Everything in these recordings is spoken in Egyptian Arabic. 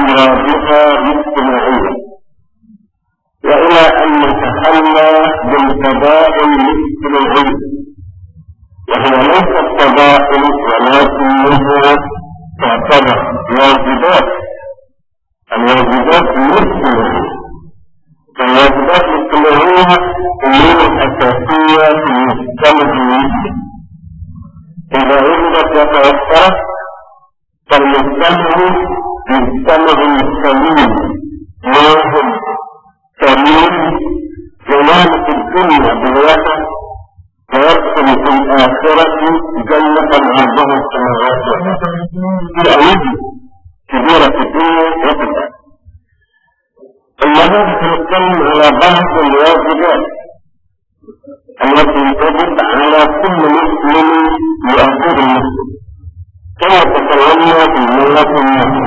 أمراضها الاجتماعية وإلى أن نتخلى بالفضائل الاجتماعية وهي ليست فضائل ولكنها تعتبر واجبات الواجبات الاجتماعية فالواجبات الاجتماعية أمور أساسية في المجتمع المسلم إذا وجدت وتوفرت فالمجتمع مجتمع سليم واحد سليم ينام في الدنيا بالوطن ويدخل في الآخرة جنة عرضها السماوات والأرض في أيدي كبيرة في الدنيا وفي الآخرة النهارده سنتكلم على بعض الواجبات التي تجب على كل مسلم لأخيه المسلم كما تكلمنا في الملة النبي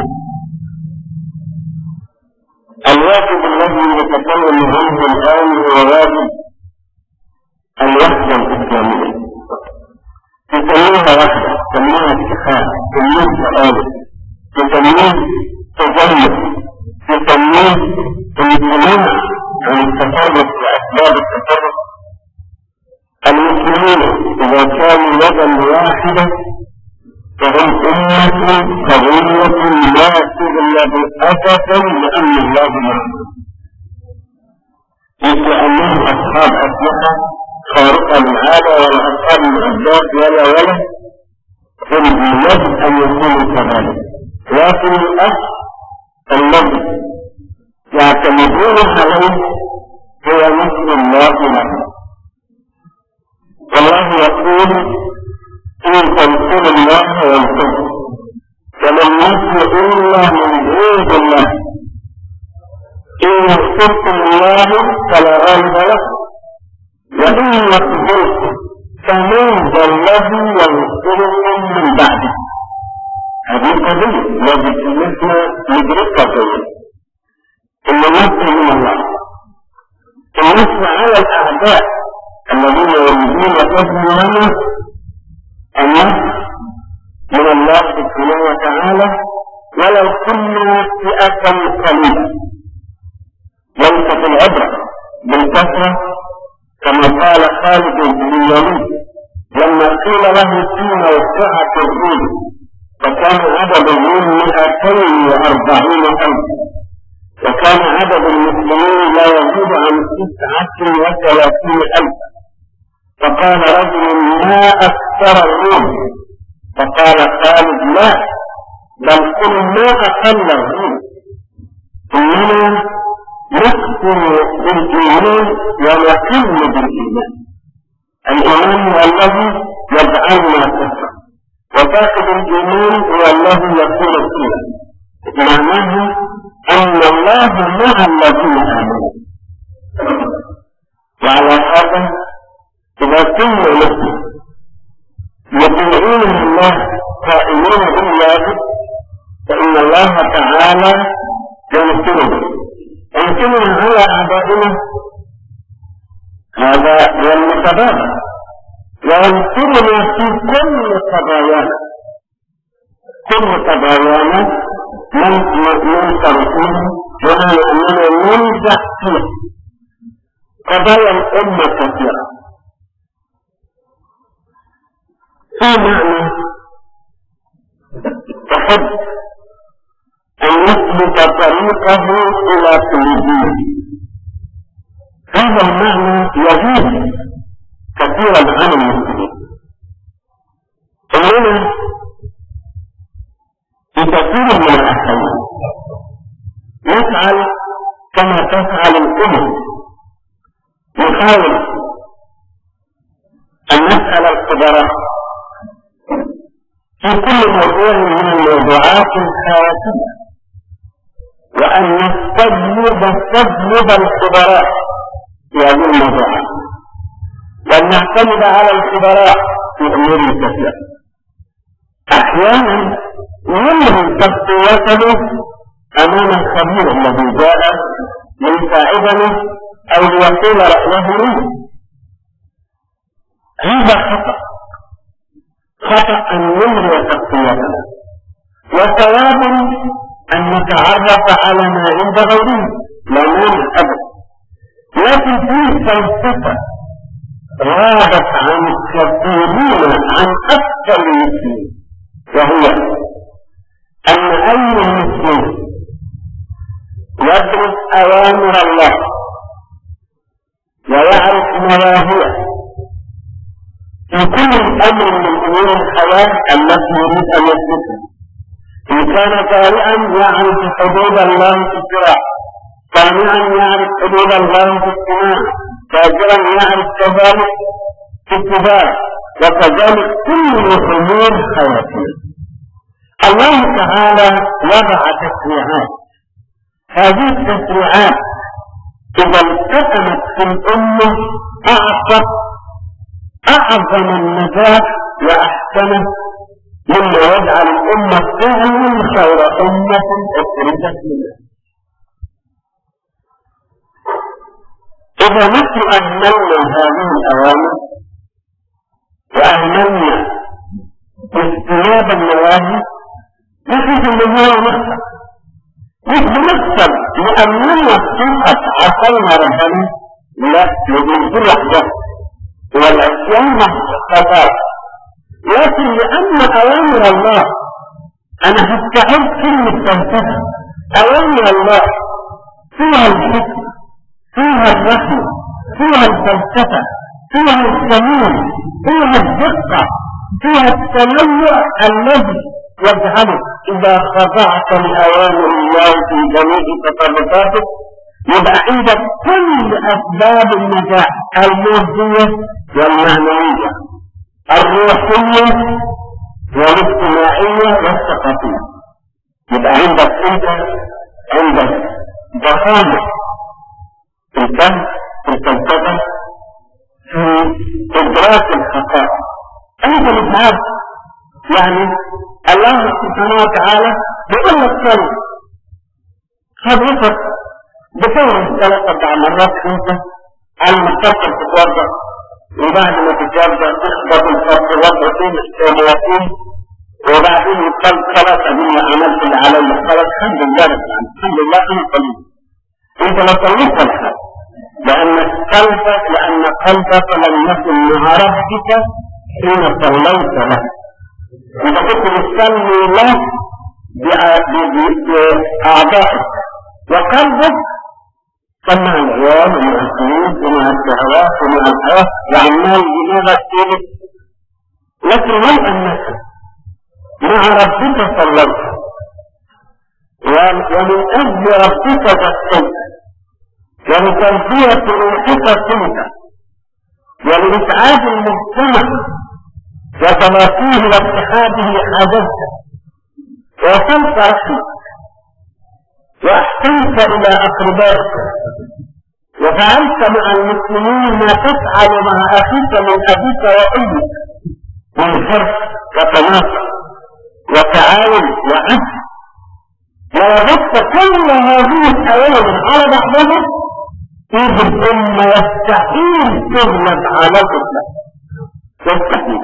الواجب الذي نتكلم عنه الآن هو واجب الوحدة الإسلامية تسميها وحدة تسميها اتحاد تسميها تآلف تسميها تجمع تسميه الامتناع عن التفرق وأسباب التفرق المسلمون إذا كانوا يدا واحدة فهم أمة قوية لا تغلب أبدا لأن الله معهم مثل أنهم أصحاب أسلحة خارقة للعادة ولا أصحاب معدات ولا ولا هم يجب أن يكونوا كذلك لكن الأصل الذي يعتمدون عليه هو مثل الله له والله يقول إن تنصروا الله ينصركم ومن ينصر إلا من عند الله إن ينصركم الله فلا غالب له وإن يخذلكم فمن ذا الذي ينصركم من بعده هذه قضية لازم ان احنا ندركها كويس ان النصر من الله النصر على الاعداء الذين يريدون فضل لنا النصر من الله سبحانه وتعالى ولو كنا فئة قليلة ليست العبرة بالكثرة كما قال خالد بن الوليد لما قيل له فيما وقعت الروم فكان عدد الروم مئتين وأربعين ألف وكان عدد المسلمين لا يزيد عن تسعة وثلاثين ألفا فقال رجل ما أكثر الروم فقال خالد لا بل قل ما أقل الروم إننا نكفر بالإيمان ونقل بالإيمان الإيمان هو الذي يجعلنا كفرا وفاقد الإيمان هو الذي يكون فينا معناه أن الله مع الذين آمنوا وعلى هذا إذا كنا نحن مطيعين لله قائمين بالواجب فإن الله تعالى ينصرنا ينصرنا على أعدائنا هذا هو المتبادل وينصرنا في كل قضايانا كل قضايانا ننصر فيها ونحن أننا ننجح فيها قضايا الأمة كثيرة في معنى تحب أن يثبت طريقه إلى كل دين هذا المعنى يزيد كثيرا عن المسلمين إننا بكثير من الأحيان نفعل كما تفعل الأمم نحاول أن نسأل الخبراء في كل موضوع من الموضوعات الحياتية وأن نستجلب استجلب الخبراء في هذه الموضوعات وأن نعتمد على الخبراء في أمور كثيرة أحيانا يلهم تغطيته أمام الخبير الذي جاء ليساعدنا أو ليقول رأيه منه هذا خطأ خطأ أن نمري تغطيتنا وثواب أن نتعرف على ما عند غيرنا لا مانع أبدا لكن في فلسفة غابت عن الكثيرين عن أكثر المسلمين وهي أن أي مسلم يدرس أوامر الله ويعرف نواهيه في كل أمر من أمور الحياة التي يريد أن يثبتها إن كان قارئا يعرف حدود الله في الزراعة سامعا يعرف حدود الله في السماع تاجرا يعرف كذلك في التجارة وكذلك كل أمور حياتنا الله تعالى وضع تشريعات هذه التشريعات إذا التزمت في الأمة أعطت أعظم النجاح وأحسنه مما يجعل الأمة فعلا خير أمة أخرجت للناس إذا نحن أهملنا هذه الأوامر وأهملنا اجتناب النواهي نحن النهاية نخسر مش بنخسر لأننا فقط عصينا ربنا لا يجوز وحده والأشياء محققات لكن لأن أوامر الله أنا هستعد كلمة فلسفة أوامر الله فيها الحكمة فيها الرحمة فيها الفلسفة فيها السمين فيها الدقة فيها التنوع الذي يجعلك إذا خضعت لأوامر الله في جميع تصرفاتك يبقى عندك كل أسباب النجاح المادية والمعنوية الروحية والاجتماعية والثقافية يبقى عندك انت عندك ضخامة في الفهم في الفلسفة في إدراك الحقائق أنت مش عارف يعني الله سبحانه وتعالى بيقول لك كلمة حضرتك بتورد ثلاث أربع مرات خمسة المتصل تتوضأ وبعد ما تتوضأ تخبط الفرد وضعتين الشمواتين وبعدين يقول خلاص أنا عملت اللي علي خلاص الحمد لله رب العالمين الحمد لله أنا صليت أنت لا صليت ولا حاجة لأن قلبك لأن قلبك لم يكن مع ربك حين صليت له أنت كنت بتصلي له بأعضائك وقلبك سمع العيال ومع الفلوس ومع الشهوات ومع الحياة وعمال دماغك كده لكن لو أنك مع ربك صليت ومن أجل ربك زكيت ولتربية روحك كنت ولإسعاد المجتمع وتلاقيه واتحاده حاجتك وصلت رحمك وأحسنت إلى أقربائك وفعلت مع المسلمين ما تفعل مع أخيك من أبيك وأمك من حرص وتناصر وتعاون وعدل ووجدت كل هذه الأوامر على بعضها إذ الأمة يستحيل تغلب على الإسلام يستحيل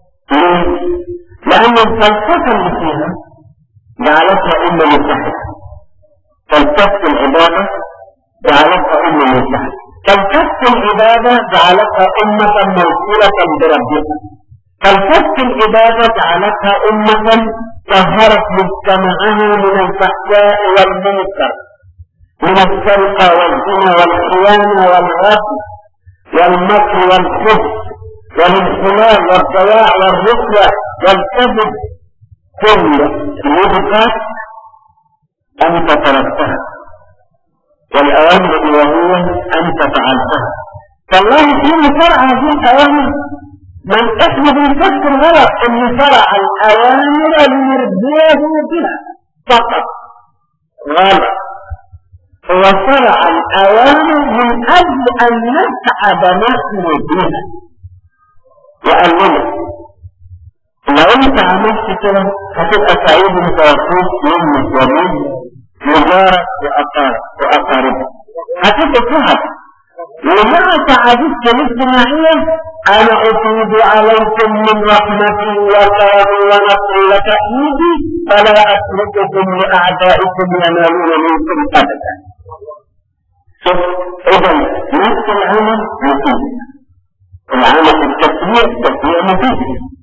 لأن الفلسفة اللي فيها جعلتها أمة متحدة فلسفة العبادة جعلتها أمة متحدة فلسفة العبادة جعلتها أمة موصولة بربها فلسفة العبادة جعلتها أمة طهرت مجتمعها من الفحشاء والمنكر من السرقة والزنا والخيانة والغدر والمكر والخبث والانحلال والضياع والرشوة والكذب كل الوجهات أنت تركتها والأوامر الإلهية أنت فعلتها فالله حين شرع هذه الأوامر من احنا بنفكر غلط ان شرع الأوامر ليرضيه بها فقط غلط هو شرع الأوامر من أجل أن نسعد نحن بها وقال لنا لو انت عملت كده هتبقى سعيد متوفيك يوم ومن مجارك وأقارب وأقاربك هتبقى سعد ومع سعادتك الاجتماعية أنا أفيد عليكم من رحمتي وكرمي ونصري وتأييدي فلا أترككم لأعدائكم ينالون منكم أبدا شوف إذا نفس العمل مفيد العمل التسويق تسويق مفيد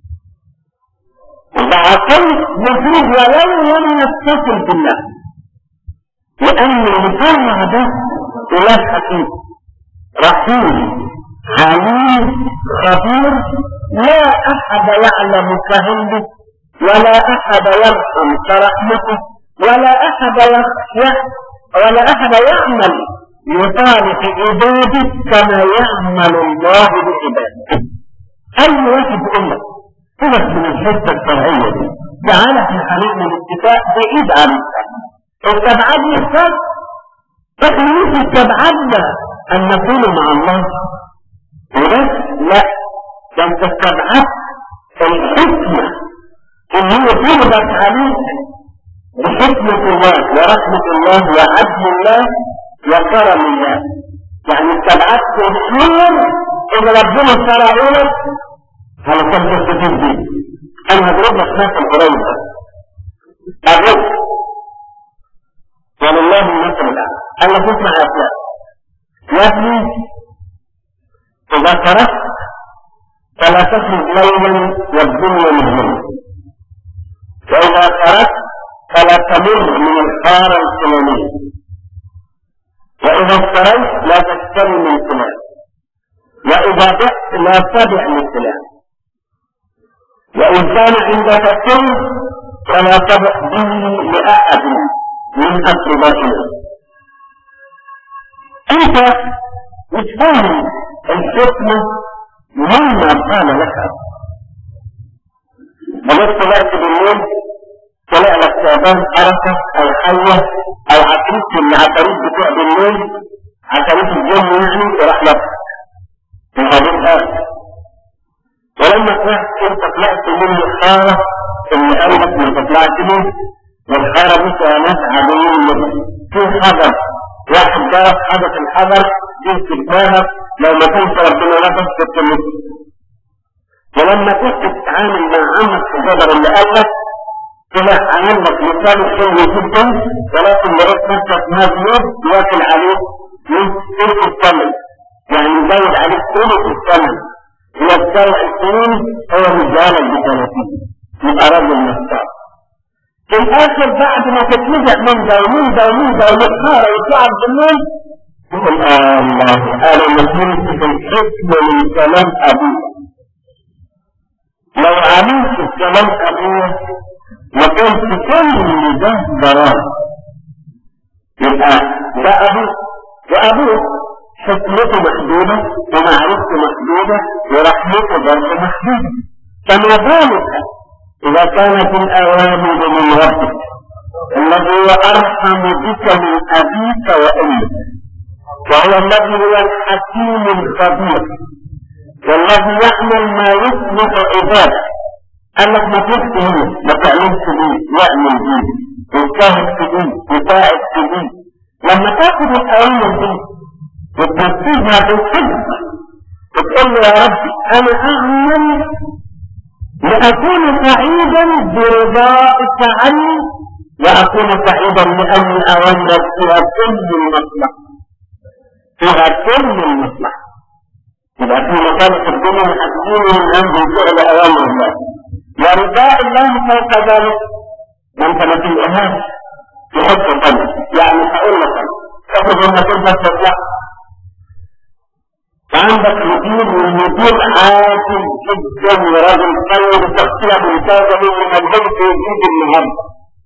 إذا عقلت مفيد ولو لم يتصل بالله لأن المجرع ده إله حكيم رحيم عليم خبير لا أحد يعلم كهنده ولا أحد يرحم كرحمته ولا أحد يخشى ولا أحد يعمل لصالح عباده كما يعمل الله بعباده أي واحد يقول لك سيبك من الحته الشرعيه دي جعلك الحليم الاتفاق بعيد عنك استبعدني الشر احنا مش استبعدنا ان نكون مع الله وبس لا ده انت استبعدت الحكمه ان هي فرضت عليك بحكمه الله ورحمه الله وعدل الله وكرم الله يعني استبعدت الخير اللي ربنا شرعه لك علشان تستفيد بيه انا هضرب لك مثل قريب الرزق ولله المثل الاعلى انا تسمع افلام يا ابني اذا تركت فلا تخرج ليلا والدنيا مهمه واذا تركت فلا تمر من الحاره الفلانيه واذا اشتريت لا تشتري من فلان واذا بعت لا تبع من فلان وإن كان عندك كل فلا تبع به لأحد من أقربائنا أنت مش فاهم الحكمة مما قال لك بلغت طلعت بالليل طلع لك تعبان حركة أو حية أو عفريت من العفاريت بتوع بالليل عفاريت الجن يعني وراح لك في هذه الآية ولما طلعت انت طلعت من الحارة اللي قلبك ما تطلعش منه والحارة دي فيها ناس عاديين في حجر واحد ضرب حدث الحجر جه في دماغك لو ما كانش ربنا نفس كنت مت ولما كنت تتعامل مع عمك في الجبر اللي قالك طلع عمل لك مثال حلو جدا ولكن لقيت نفسك مذنب واكل عليك من ثلث الثمن يعني مزود عليك ثلث الثمن والسبع السنين هو رجالا بثلاثين يبقى رجل مختار في الاخر بعد ما تتنزع من ده ومن ده ومن ده ومختار ويطلع بالليل يقول آه الله انا مسلمت في الحكم من كلام ابويا لو عملت كلام ابويا لكنت كل ده ضرار يبقى ده ابوه وابوه حكمته محدودة ومعرفته محدودة ورحمته برضه محدودة كما ذلك إذا كانت الأوامر من ربك الذي هو أرحم بك من أبيك وأمك وهو الذي هو الحكيم الخبير والذي يعمل ما يصلح عباده قال لك ما تفتهم ما تعملش بيه يعمل بيه ويجاهد في بيه ويساعد في بيه لما تاخد الأوامر دي وتنفذها بالحب وتقول له يا رب انا اعمل لاكون سعيدا برضائك عني واكون سعيدا لاني اوامرك فيها كل المصلحه فيها كل المصلحه يبقى في مصالح الدنيا محددين من عند فعل اوامر الله ورضاء الله فوق ذلك ما انت ما تلقاهاش في حته ثانيه يعني هقول لك تاخد انك انت تطلع عندك مدير والمدير عاجل جدا وراجل طيب وشخصية ممتازة من مجهول في وجود النهارده.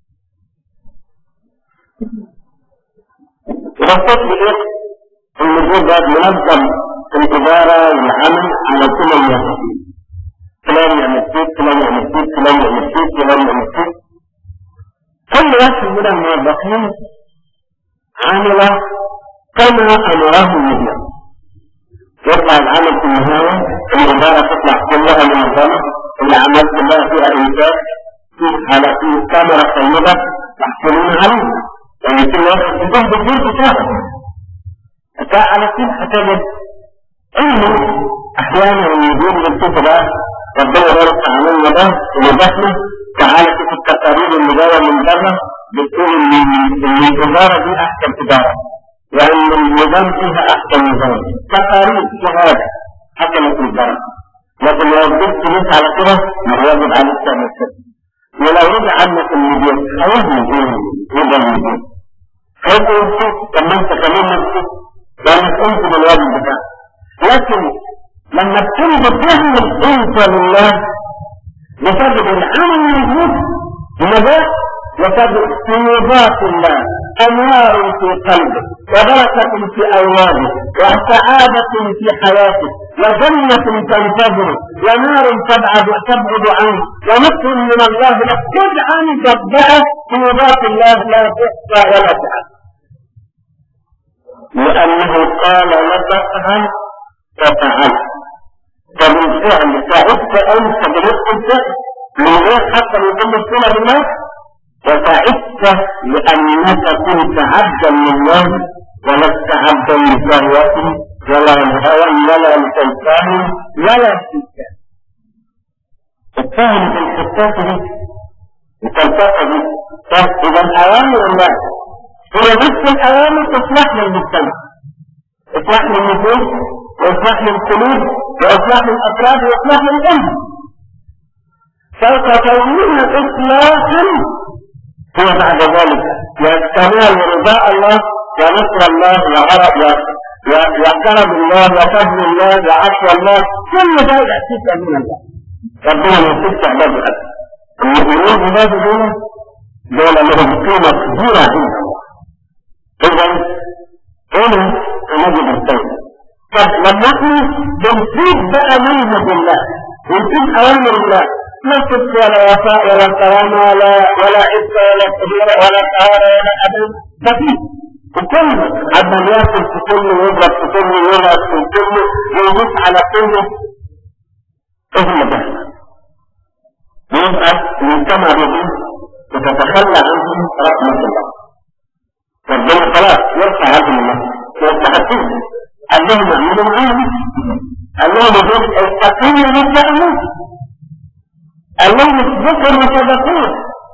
رصيت بإيه؟ المدير ده منظم الإدارة والعمل على كل الموظفين. فلان يعمل كيف فلان يعمل كيف فلان يعمل كيف فلان يعمل كيف. كل واحد من الموظفين عمل كما أمره المدير. يطلع العمل في النهاية الإدارة تطلع كلها منظمة الأعمال كلها فيها إنتاج في على في كاميرا طيبة محصولين عليها يعني كل واحد يقوم بالدور بتاعه فعلى كل هتجد انه احيانا يجيب للكتب بقى ربنا يبارك عملنا ده اللي داخله تعالى شوف التقارير اللي جايه من بره بتقول ان ان الاداره دي احسن اداره وان النظام فيها احسن نظام تقارير شهاده حكمت البركه لكن لو جبت ناس على كده ما هو واجب عليك تعمل كده ولو رجع عنك المدير هيهمل ايه ايه ده المدير هيبقى يمسك طب ما انت كمان نفسك لانك قمت بالواجب بتاعك لكن لما تكون بتعمل انت لله بتجد العمل موجود بنجاح وتجد سيوبات الله انوار في قلبك وبركه في اولادك وسعاده في حياتك وجنة تنتظر ونار تبعد تبعد عنك ونصر من الله لك تجعل تبدأ سيوبات الله لا تحصى ولا تعد لأنه قال لك افعل ففعلت فبالفعل سعدت أنت برزق من غير حتى من ضمن الصلة بالله وسعدت لأنك كنت عبدا لله ولست عبدا لشهوته ولا الهوى ولا الشيطان ولا الشيطان الفهم في الحساس دي الفلسفة دي إذا أوامر الله هي نفس الأوامر تصلح للمجتمع إصلاح للنفوس وإصلاح للقلوب وإصلاح للأفراد وإصلاح للأمة سوف تكون إصلاحا هو بعد ذلك يستمر رضاء الله ونصر الله وعرب وكرم الله وفضل الله وعفو الله كل ده يأتيك من الله ربنا ما يسيبش عباد الأرض المؤمنين عباد دول دول لهم قيمة كبيرة عند الله إذا هنا نجد التوبة طب لما احنا بنسيب بقى منهج الله ونسيب أوامر الله لا صدق ولا وفاء ولا كرامة ولا ولا عفة ولا كبيرة ولا طهارة ولا أدب خفيف وكل عمال ياكل في كله ويضرب في كله ويلعب في كله ويموت على كله ايه اللي بيحصل؟ يبقى المجتمع بيجي وتتخلى عنهم رحمة الله ربنا خلاص يرفع عنهم الله ويستحقون قال لهم اعملوا معاهم قال لهم استقيموا ما تعملون قال لهم اصبروا وصدقون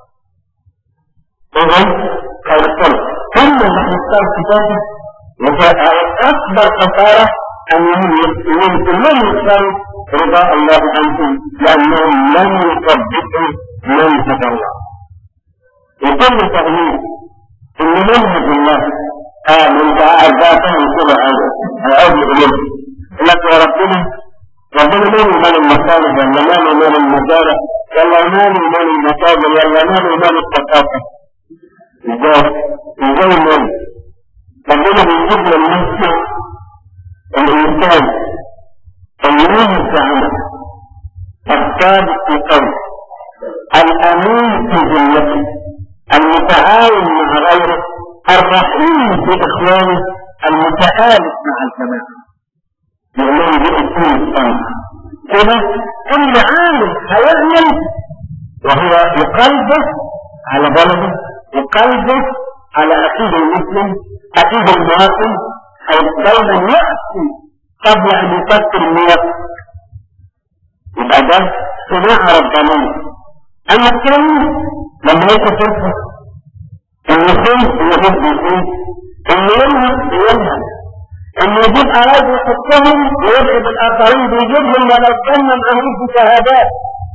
اذا خير الصلاه ثم نحن نختار كتابه وجاء اكبر خساره انهم يمكن من يختاروا رضا الله عنهم لانهم لم يصدقوا منهج الله وكل تغيير ان منهج الله اه من ذاته كده اعود اليه لك يا ربنا ربنا مالي مال المصالح ولا مالي مال المزارع ولا مالي مال المصادر ولا مالي مال الثقافه ازاي ازاي مال ربنا بيجيب للناس الانسان المنهج في عمله الصادق في قوله الامين في ذمته المتعاون مع غيره الرحيم باخوانه المتآلف مع الجماعه لأنهم دي أصول الصنع كده كل عامل هيعمل وهو يقلبه على بلده يقلبه على أخيه المسلم أخيه المواطن دايما يأتي قبل أن يفكر النية يبقى ده صناعة ربانية أما الثاني لما يكون فرصة إنه يخون يهد يخون إنه ينهب ينهب انه يجيب قرايب يحطهم ويبعد الاخرين بيجيبهم ولا يتكلم عنهم في شهادات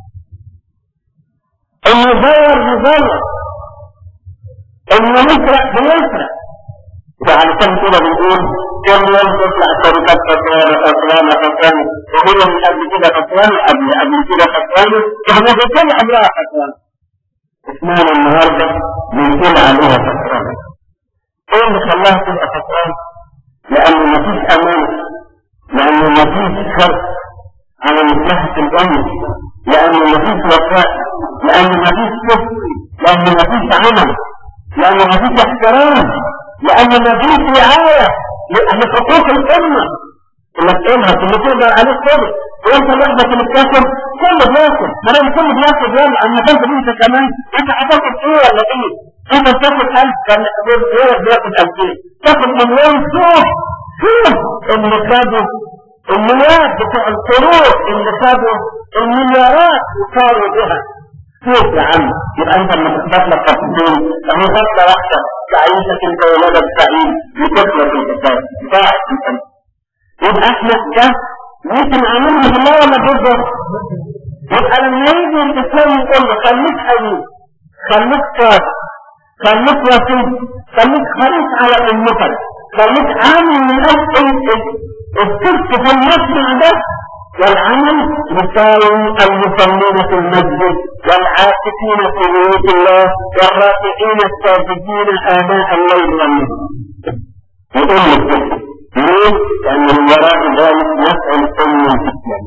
انه يزور يزور انه يسرق بيسرق وعلشان كده بنقول كل يوم تطلع شركات خسرانه خسرانه خسرانه وهي من قبل كده خسرانه قبل قبل كده خسرانه احنا في كل عمرها خسرانه اسمعنا النهارده بنقول عليها خسرانه ايه اللي خلاها تبقى خسرانه؟ لأن مفيش أمان لأن مفيش خرق على مصلحة الأمة لأن مفيش وفاء لأن مفيش كفر لأن مفيش عمل لأن مفيش احترام لأن مفيش رعاية لأن حقوق الأمة اللي تقولها اللي تقدر عليك كده وانت لحظة الكسر كله بياكل ما دام كله بياكل يلا اما تاخد انت كمان انت هتاخد ايه ولا ايه؟ انت بتاخد 1000 كان غيرك بياخد 2000 تاخد مليون شوف شوف اللي خدوا المليار بتوع القروض اللي خدوا المليارات وصاروا بها كيف يا عم يبقى انت لما تثبت لك خطتين اهو خطه واحده تعيشك انت وولادك سعيد وتخلص الحكايه ضاعت انت يبقى احنا ده ممكن نعمله بالله ولا ضده يبقى لما يجي الانسان يقول له خليك حبيب خليك صادق خليك وسيط خليك حريص على امتك خليك عامل من اجل الصدق في المصنع ده والعمل يساوي المصلين في المسجد والعاكفين في بيوت الله والراكعين الساجدين آناء الليل والنهار. يقول لك ليه؟ لأن من وراء ذلك مسألة أمن الإسلام.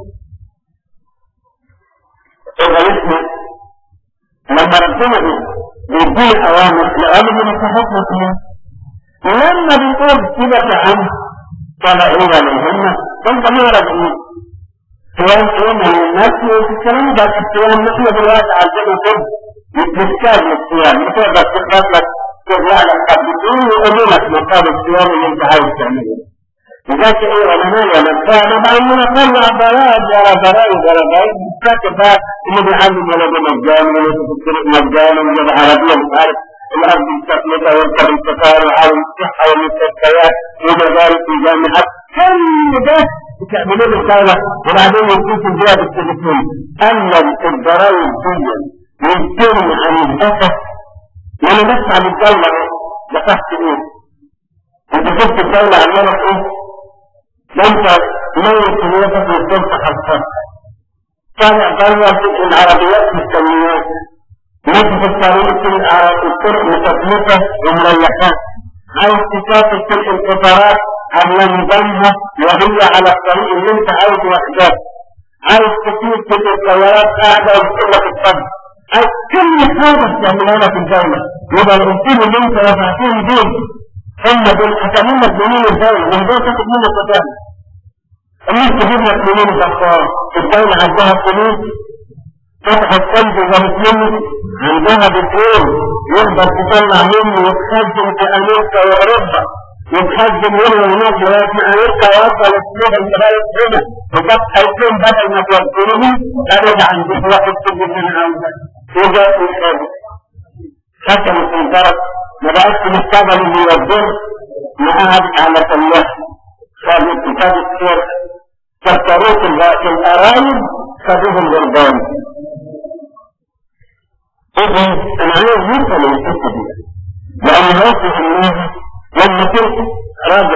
إذا نحن لما ربنا بيدينا أوامر الأوامر اللي نصحتنا فيها لما بنقول كده كأمر طلع إيه ولا يهمنا فأنت ما راجعين صيام ايه من الناس والكلام ده الصيام نحن دلوقتي عندنا كده مشكال من الصيام بتقدر تخلص لك ترجع لك قبل ويقولوا لك مقام الصيام اللي انت عايز تعمله وجات ايه ولا مال ولا بتاع انا بعمل اطلع برايد ورا برايد ورا برايد مش فاكر بقى انه بيعلم ولده مجانا ولده في الطريق مجانا ولده عربيه مش عارف الارض مستثمره ويركب القطار وعالم الصحه والمستشفيات ومدارس وجامعات كل ده بتعملوا له الدولة وبعدين يدوكوا البيئة بالتليفون أما الضرايب دي يمكن عن الأسف وأنا بس عن الدولة لفحت إيه؟ أنت شفت الدولة عمالة إيه؟ ده أنت ميت نيتك وتنصح الفرق طالع بره العربيات مستنيات ماشي في الطريق الطرق متكلفة ومريحات عايز تسافر تلك القطارات قبل نظامها وهي على الطريق اللي انت عايز وحدك عايز تسير تلك السيارات قاعدة وتقول لك اتفضل عايز كل حاجة بتعملها لك الدولة يبقى الانسان اللي انت دفعتهم دول هم دول حكمين لك منين الدولة من دول تاخد منك قدام الناس تجيب لك منين الدكتور الدولة عندها فلوس فتحت قلب ومسلم عندها بترول يقدر تطلع منه وتخزن في امريكا واوروبا وتخزن هنا وهناك لغايه ما امريكا وصل السنه لغايه هنا وجاب 2000 بدل ما توصلهم ارجع عندك واحد تجيب من عاوزه وجاء في الخارج ختموا في الدرج ما بقاش مستقبل اللي يوضر ما قعد على فلاح خدوا كتاب السير كسروه القرايب خدوه الغربان إذا أنا عايز نوصل للحتة دي لأن موقف الله لما كنت راجل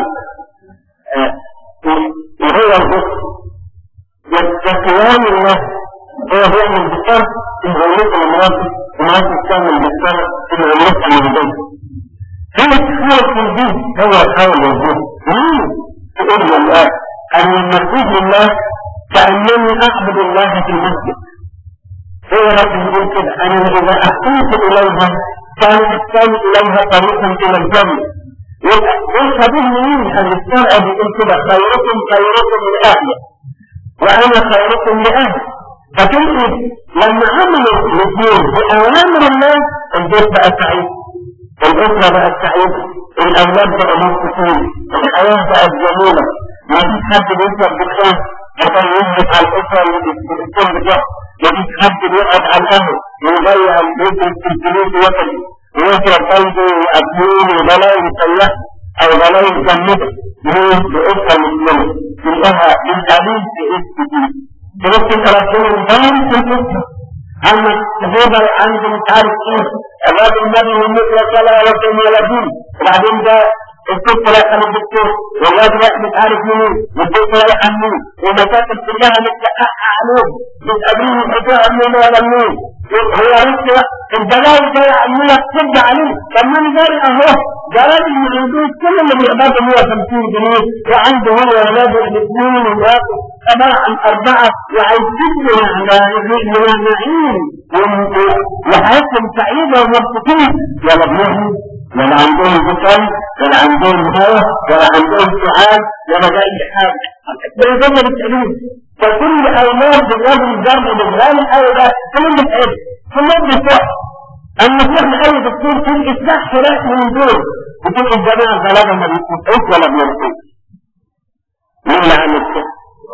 وهو البصر يتقيان الله هو بيعمل بشر في غلوة المراتب ومراتب تعمل بشر في غلوة المراتب هي تحاول في الدين هو يحاول الدين مين تقول لله أن المسجد لله كأنني أعبد الله في المسجد هو رب يقول كده أنا إذا أحسنت إليها كان أحسن إليها طريقا إلى الجنة يبقى ليس به مين أن الشرع بيقول كده خيركم خيركم لأهله وأنا خيركم لأهلي فتنقل لما عملوا الاثنين بأوامر الله البيت بقى سعيد الأسرة بقت سعيدة الأولاد بقوا مبسوطين الحياة بقت جميلة ما فيش حد بيشرب بالخير عشان يثبت على الأسرة اللي بتكون بتوعها مفيش حد بيقعد على القهوة ويضيع البيت الفلوس وياكل ويشرب قلبه وأكلين وبلاوي مسيحة أو بلاوي مجمدة ليه؟ بأسرة مسلمة تلقاها بالقليل في اسم دي تبص انت ربنا مبين في الأسرة أما تفضل عنده مش عارف إيه الواد النبي والمثل صلى الله عليه وسلم وبعدين ده الست رايحه للدكتور والواد رايح مش عارف مين والدكتور رايح مين والمشاكل كلها متلقحه عليهم مش قادرين يحطوها منين ولا منين هو لسه البلاوي جايه عماله ترجع عليه طب ما انا جاري اهو ده راجل من الهدوء كل اللي بيقبض 150 جنيه وعنده هو ولاده الاثنين ومراته عباره عن اربعه وعايشين نعيم وحياتهم سعيده ومبسوطين ولا ابنهم ولا عندهم بطل ولا عندهم هوى ولا عندهم سعاد ولا اي حاجه ده ده اللي بتقولوه فكل اولاد الرجل الضرب بالغالي او ده كلهم بتقل كلهم بتوع اما تروح لاي دكتور تقول اصلاح فراق من دول بتقول الجماعه غلابه ما بيتنفعوش ولا بينفعوش مين اللي عامل كده؟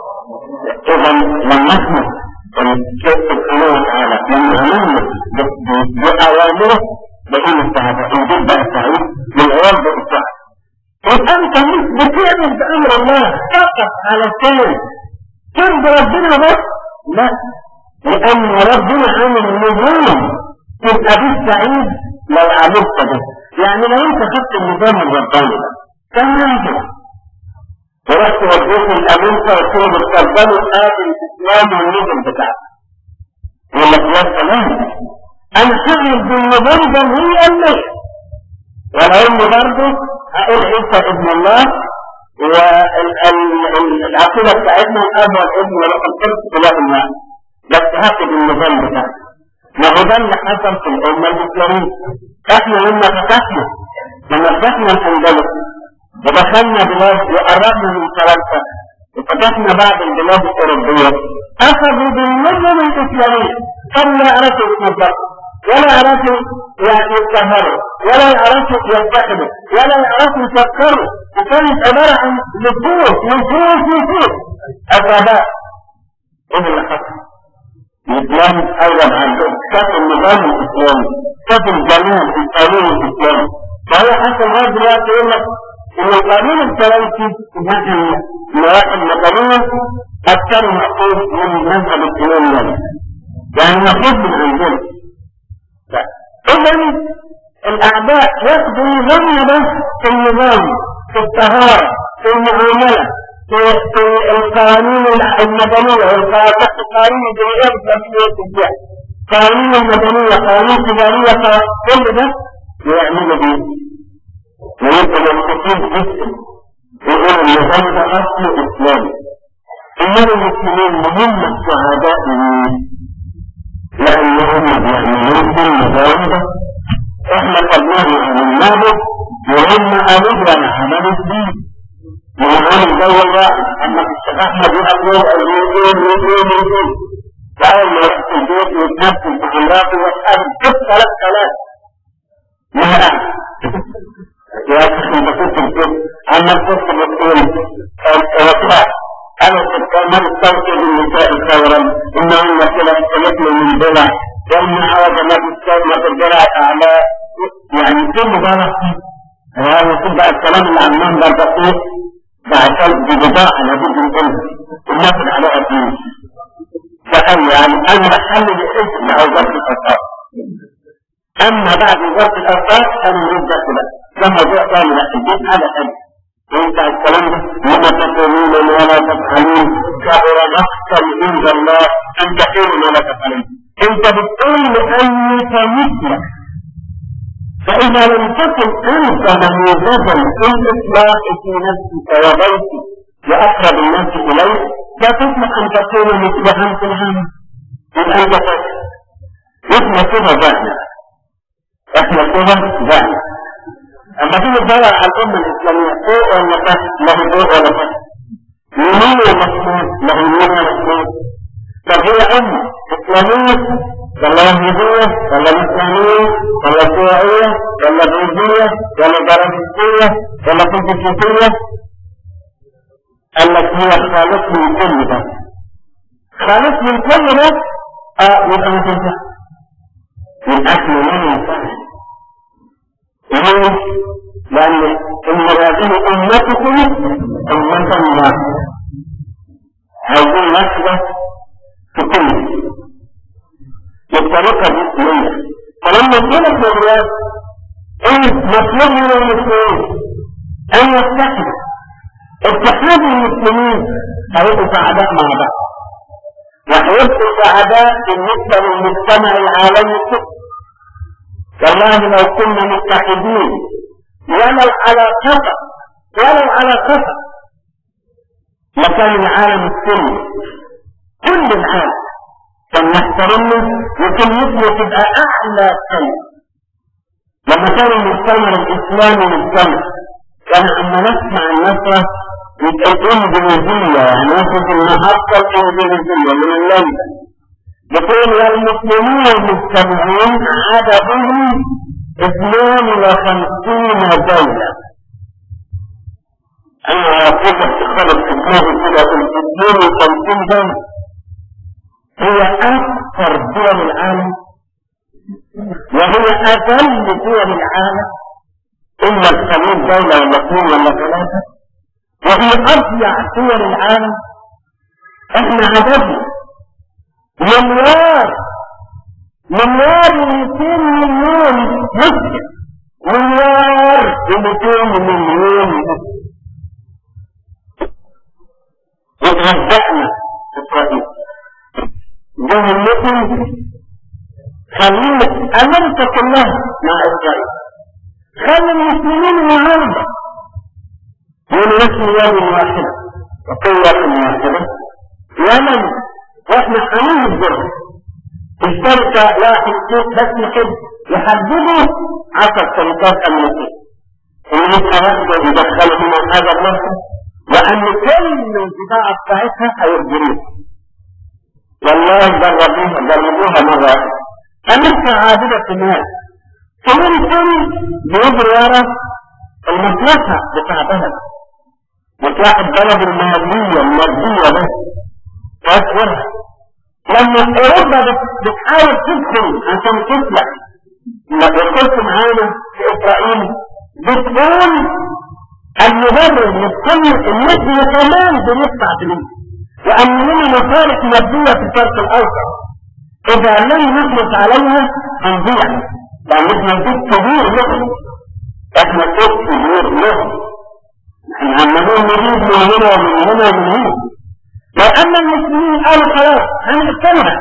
إذا لما نحن الشيخ سبحانه وتعالى لما عملنا بأوامره بقينا السعادة وجود بقى سعيد بالعيال بالسعادة يبقى انت مش بتعمل بأمر الله فقط علشان ترضي ربنا بس لا لأن ربنا عامل نظام تبقى بيه سعيد لو عملت ده يعني لو انت خدت النظام الرباني ده كان ينفع ورحت وديت الامريكا قلت له بتفضلوا ادي الاسلام والنظام بتاعك يقول لك يا سلام انا شغل بالنظام ده هي اللي ولو انه برضه هقول عيسى ابن الله والعقيدة بتاعتنا الاب والابن ولقد قلت اله الماء بس هاخد النظام بتاعك ما هو ده اللي حصل في الامه الاسلاميه احنا لما فتحنا لما فتحنا الاندلس ودخلنا بلاد وقربنا من فرنسا وفتحنا بعض البلاد الاوروبيه اخذوا بالنظم الاسلامي كانوا لا يعرفوا يتنظفوا ولا يعرفوا يتطهروا ولا يعرفوا يتحدوا ولا يعرفوا يفكروا وكانت عباره عن نفوس نفوس نفوس الاباء ايه اللي حصل؟ الإسلام أيضا عندهم شاف النظام الإسلامي شاف القانون القانون الإسلامي فهو حتى لغاية دلوقتي يقول لك إن القانون الفرنسي هذه النواحي المدنية أكثر مأخوذ من مذهب الإمام مالك يعني مأخوذ من عندنا إذا الأعداء ياخذوا نظامنا بس في النظام في الطهارة في المعاملة في القوانين المدنية والقوانين الجمهورية الإسلامية التجاه قوانين المدنية قوانين تجارية كل ده يعملوا بيه ويبقى مبسوطين جدا يقول النظام ده أصل إسلامي إنما المسلمين مهم السعداء لأنهم بيعملون بالنظام ده إحنا قدناه عن النابض وهم أمدنا عمل الدين وعامل جو الواحد اما في الشيخ احمد يقول اليمين يمين يمين فاول ما رحت البيت وتنفس بحمراته واصحابي جبت ثلاث ثلاث ما انا يا اخي انت كنت بتقول اما كنت بتقول وطلع انا كنت ما استوجب النساء ثورا انهن كلا استلفن من ضلع وان عوض ما تستوى في الضلع اعلى يعني كل ضلع هذا كل بقى الكلام اللي عمال ده دقيق بعد ببضاعة لابد من أنت وناخد عليها فلوس فقال يعني أنا بحل باسم مع وزارة الأوقاف أما بعد وزارة الأوقاف أنا نريد كده ده موضوع ثاني لا البيت هذا ثاني وانت الكلام ده وما تقولون ولا تفعلون كبر مقتا عند الله ان تقولوا ولا تفعلون انت بتقول لانك مثلك فإذا لم تكن أنت نموذجا في الإصلاح في نفسك وبيتك وأقرب الناس إليك لا تصلح أن تكون مثلهم في العالم يبقى أنت فاشل إحنا كده ضعنا إحنا كده ضعنا أما تيجي تدور على الأمة الإسلامية فوق ولا تحت لا فوق ولا تحت يمين ولا شمال لا يمين ولا شمال طب هي أمة إسلامية ولا يهودية ولا نصرانية ولا شيوعية ولا بوذية ولا دراسية ولا فلسفية قال لك هي خالص من كل ده خالص من كل ده اه يبقى ما تنفع الاكل لا ينفع ليه؟ لأن إن هذه أمتكم أمة واحدة عايزين نسبة في كل بالطريقة الإسلامية فلما تقول الجمهوريات ايه مطلوب من المسلمين ان يتحدوا اتحاد المسلمين هيبقوا سعداء مع بعض وهيبقوا سعداء بالنسبة للمجتمع العالمي كله والله لو كنا متحدين ولو على خطأ ولو على خطأ لكان العالم السلمي كل العالم كان يحترمه وكلمته تبقى اعلى كلمه لما كان المجتمع الاسلامي مجتمع كان اما نسمع النصرة يبقى الانجليزية يعني نصرة المحطة الانجليزية من لندن يقول والمسلمون المجتمعون عددهم اثنان وخمسين دولة أنا أقول لك تخرج في دماغي كده الدين وخمسين دولة هي أكثر دول العالم وهي أقل دول العالم إلا الخليج دولة ولا اثنين ولا ثلاثة وهي أضيع دول العالم احنا عددنا مليار مليار ومئتين مليون مسلم مليار ومئتين مليون مسلم وتغذأنا إسرائيل جهنتهم خلينا أمريكا كلها مع إسرائيل خلي المسلمين النهارده يقولوا نحن يوم واحدة وقوة واحدة يمن واحنا حامين الجرم الشركة لا حسوك بس كده يحددوا عشر شركات أمريكية اللي يبقى يدخلوا من هذا المركز وأن كل البضاعة بتاعتها هيخبروها والله جربوها جربوها مرة واحدة أمريكا عابدة الناس كمان كل بيجري ورا المصلحة بتاع بلد مصلحة بلد المادية المادية بس تذكرها لما أوروبا بتحاول تدخل عشان تطلع لما دخلت معانا في إسرائيل بتقول المبرر لكل النسبة كمان بندفع فلوس وأن لنا مصالح مادية في الشرق الأوسط إذا لم نخلص عليها هنضيع لأن احنا نجيب كبير لهم احنا صوت كبير لهم احنا عمالين نريد من هنا ومن هنا ومن هنا لو أما المسلمين قالوا خلاص هنقتلها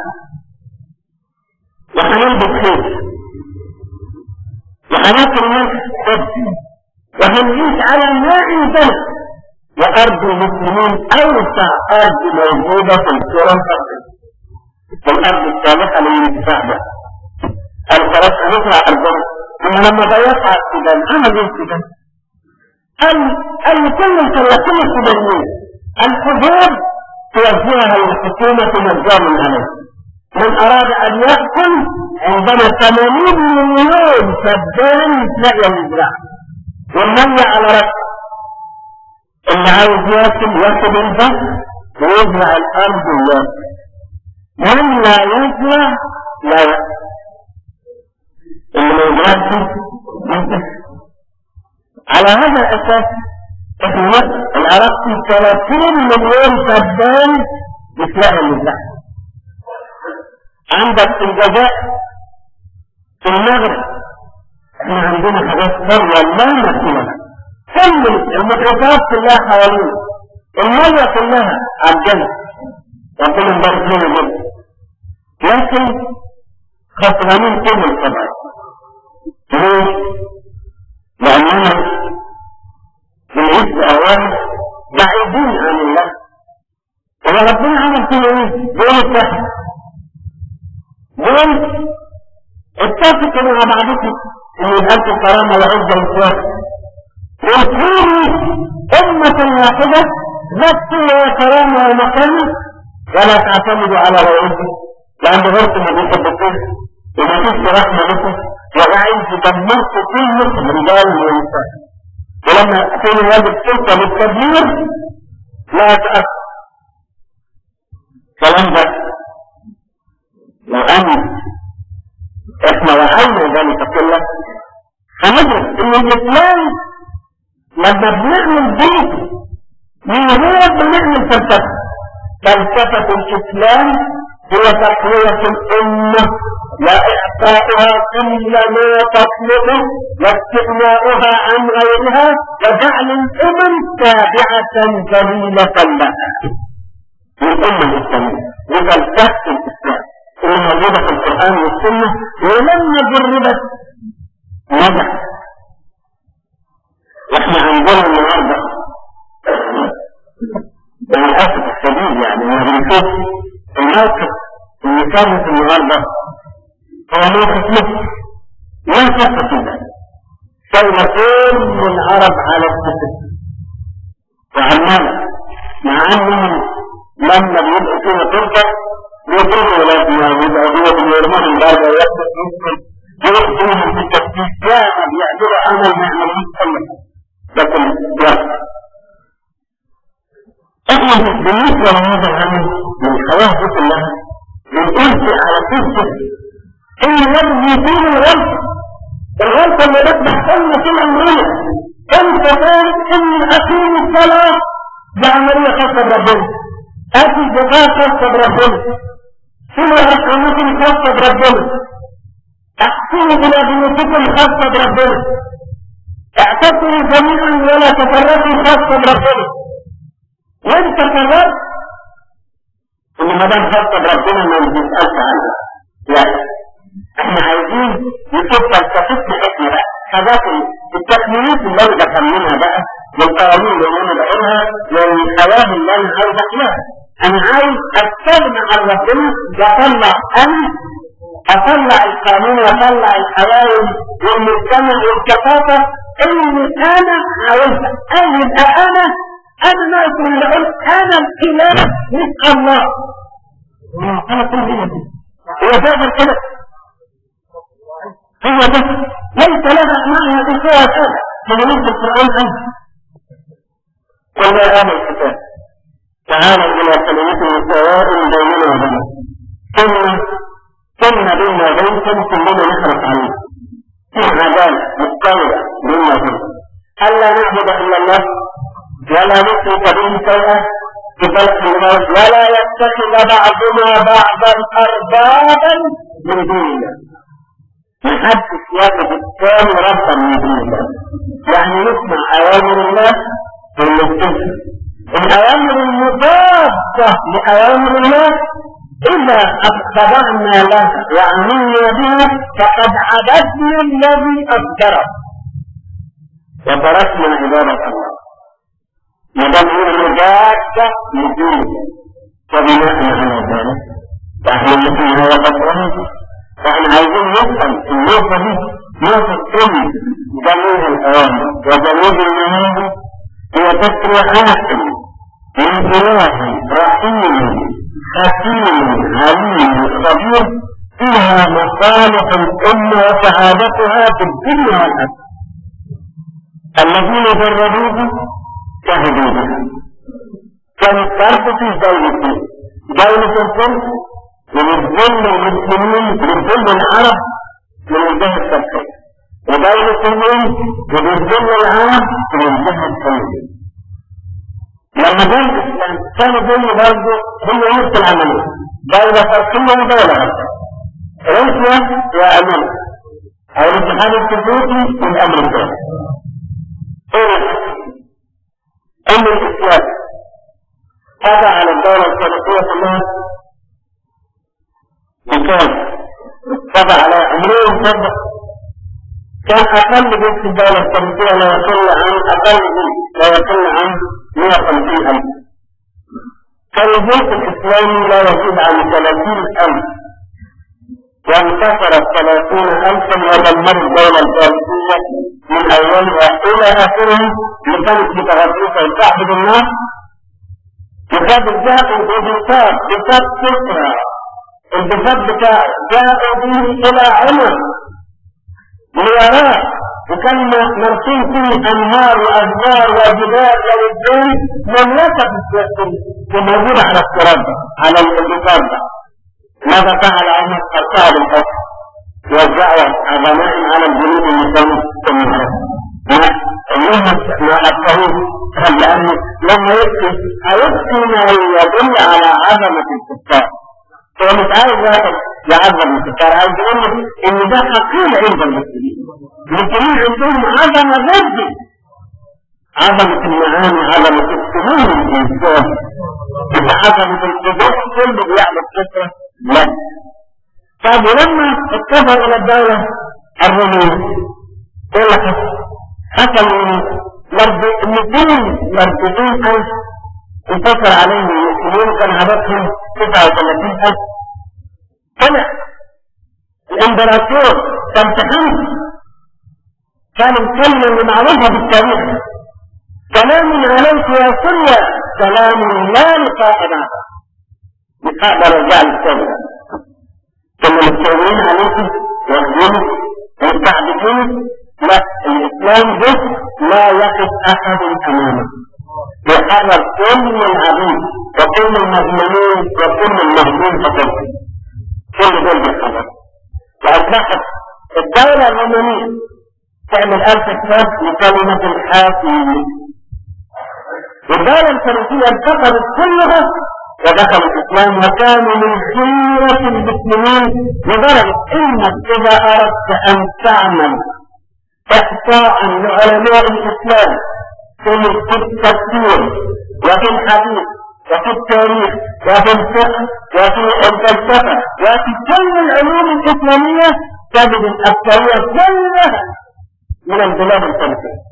وهنلبس خير وهناكل ملح وهنعيش على ماء ذهب وأرض المسلمين أوسع أرض موجودة في الكرة الأرضية الأرض الصالحة للانتفاع بها قال خلاص هنطلع أرضنا ثم لما ضيق على السودان عمل ايه السودان؟ قال قال لكل كل السودانيين الحدود توزعها الحكومة مجانا عليه من أراد أن يأكل عندنا 80 مليون فدان تلاقي الإزراع والمية على رأسه اللي عاوز ياكل ياخد البحر ويزرع الأرض وياكل من لا يزرع لا يأكل اللي ما يزرعش على هذا الأساس احنا العراق في 30 مليون فدان بتلاقي الإزراع عندك في الجزائر في المغرب احنا عندنا حاجات ثروة لا نسيبها كل المحيطات كلها حوالينا المية كلها على الجنة ربنا مبارك لنا جدا لكن خسرانين كل الطبع ليه؟ لأننا بنعيش بأوان بعيدين عن الله وربنا عمل فينا ايه؟ بيقول اتفق بيقول اتفقوا مع بعضكم ان يبقى لكم كرامه وعزه واخوات وكونوا أمة واحدة ذات وكرامة ومكانة ولا تعتمدوا على غيركم لأن غيركم ما بيثبتوش وما فيش رحمة لكم وعايز يدمركم كلكم رجال ونساء ولما تكون واجب سلطة للتدمير لا يتأثر كلام ده لو أن احنا وعينا ذلك كله فندرك ان الاسلام لما بنعمل بيت من هو بنعمل فلسفة فلسفة الإسلام هو تقوية الأمة وإعطاؤها كل ما تطلبه واستغناؤها عن غيرها وجعل الأمم تابعة ذليلة لها الأمة الإسلامية وفلسفة الإسلام اللي موجودة في القرآن والسنة ولما جربت نجحت واحنا عندنا النهارده للاسف الشديد يعني لما بنشوف الموقف اللي كان في النهارده هو موقف مصر لا شك في ذلك سوى كل العرب على السكت وعمال مع انهم لما بيبقوا فيها فرصه يضربوا ولادنا ويضربوا ويرموا الباب ويحدث يمكن يخدمهم في التفتيش كان بيعملوا عمل ما يعملوش كله لكن لا بالنسبة لهذا العمل من الخواص كلها بنقول على قصة إن يبني فيه الغلط الغلطة اللي بتبح كلمة في العمرية كم تقول إن أقيم الصلاة دي عملية خاصة بربنا آتي الزكاة خاصة بربنا سنة رحمتكم خاصة بربنا احسنوا إلى بيوتكم خاصة بربنا اعتصموا جميعا ولا تفرقوا خاصة بربنا وانت قررت ان ما دام خاصة بربنا ما بنسألش عنها لا احنا عايزين نشوف فلسفتنا احنا بقى حاجات التقنيات اللي انا بفهمها بقى والقوانين اللي انا بقولها والحياه اللي انا عايز احياها انا عايز اتكلم عن ربنا واطلع انا اطلع القانون واطلع الحياه والمجتمع والثقافه اللي انا عاوزها انا يبقى انا انا ناقص اللي اقول انا الاله مش الله انا كل هو تقدر كده هو ده ليس لها معنى بسوى كذا فبنص القرآن عنه قل يا أهل الكتاب تعالوا إلى كلمة سواء بيننا وبينكم ثم ثم بيننا وبينكم كلنا نخلق عليه في عدالة مستوية بيننا وبينكم ألا نعبد إلا الله ولا نشرك به شيئا بخلق الموت ولا يتخذ بعضنا بعضا أربابا من دون الله محدش ياخد الثاني ربا من دون الله يعني نسمع اوامر الله ونتبع الاوامر المضادة لاوامر الله اذا قد خضعنا له وعملنا به فقد عبدنا الذي اقدره وتركنا عبادة الله ما دام هي مضادة لدين وبناء على ذلك فاحنا نحن هو قدره فاحنا عايزين نفهم النقطة دي نقطة ان جميع الأوامر وجميع النهاية هي تشريعات من إله رحيم حكيم عليم خبير فيها مصالح الأمة وسعادتها في الدنيا والآخرة الذين جربوه شهدوا بها كان فرق في دولتين دولة الفرس من الظلم المسلمين من ظلم العرب من الجهة الشرقية ودولة الروم من الظلم العرب من الجهة الشرقية لما جاء الإسلام كانوا دول برضه هم نفس العملية دولة شرقية ودولة غربية روسيا وأمريكا أو الاتحاد السوفيتي والأمريكان إيه أن الإسلام هذا على الدولة الشرقية كلها مكان طبع على عمرهم طبع كان أقل جزء الدولة الشرقية لا يقل عن أقل لا يقل عن 150 ألف كان الجيش الإسلامي لا يزيد عن 30 ألف وانتصرت 30 ألفا ودمرت الدولة الفارسية من أولها إلى آخرها اللي كانت متغطرسة وتعبد الناس وكانت جاءوا ببساط بساط كسرى البساط بتاعه جاءوا به إلى عمر ليراه وكان مرسوم فيه أنهار وأشجار وجبال والدين مملكة موجودة على التراب على البساط ده ماذا فعل عمر الصعب الحكم وزعوا غنائم على الجنود المسلمين انهم ما ابقوه لانه لما يبكي هيبكي ما يدل على عظمه الكفار هو مش عايز واحد يعظم الكفار عايز يقول ان ده حقيقه عند المسلمين المسلمين عندهم عظمه جدا عظمه المعاني عظمه السموم الانسان عظمه القدس كله بيعمل كسره لا طب ولما اتفق الى الدولة الرومية ايه اللي حصل؟ حصل ان 200 مرتبين الف انتصر عليهم المسلمين كان هدفهم 39 الف طلع الامبراطور كان تحمس كان الكلمة اللي معروفة بالتاريخ سلام عليك يا سوريا سلام لا لقاء بعده لقاء برجال السوريا ثم مستولين عليكم واخدين مستعبدين لا الاسلام ده لا يقف احد امامه على كل العبيد وكل المظلومين وكل المهزوم فقط كل دول بالخبر وأصبحت الدولة الرومانية تعمل ألف كتاب لكلمة الحاكم والدولة الفرنسية انتقلت كلها ودخلوا الإسلام وكانوا من خيرة المسلمين لدرجة إنك إذا أردت أن تعمل إحصاء لعلماء الإسلام في التفسير وفي الحديث وفي التاريخ وفي الفقه وفي الفلسفة وفي كل العلوم الإسلامية تجد الأكثرية كلها من البلاد الفرنسية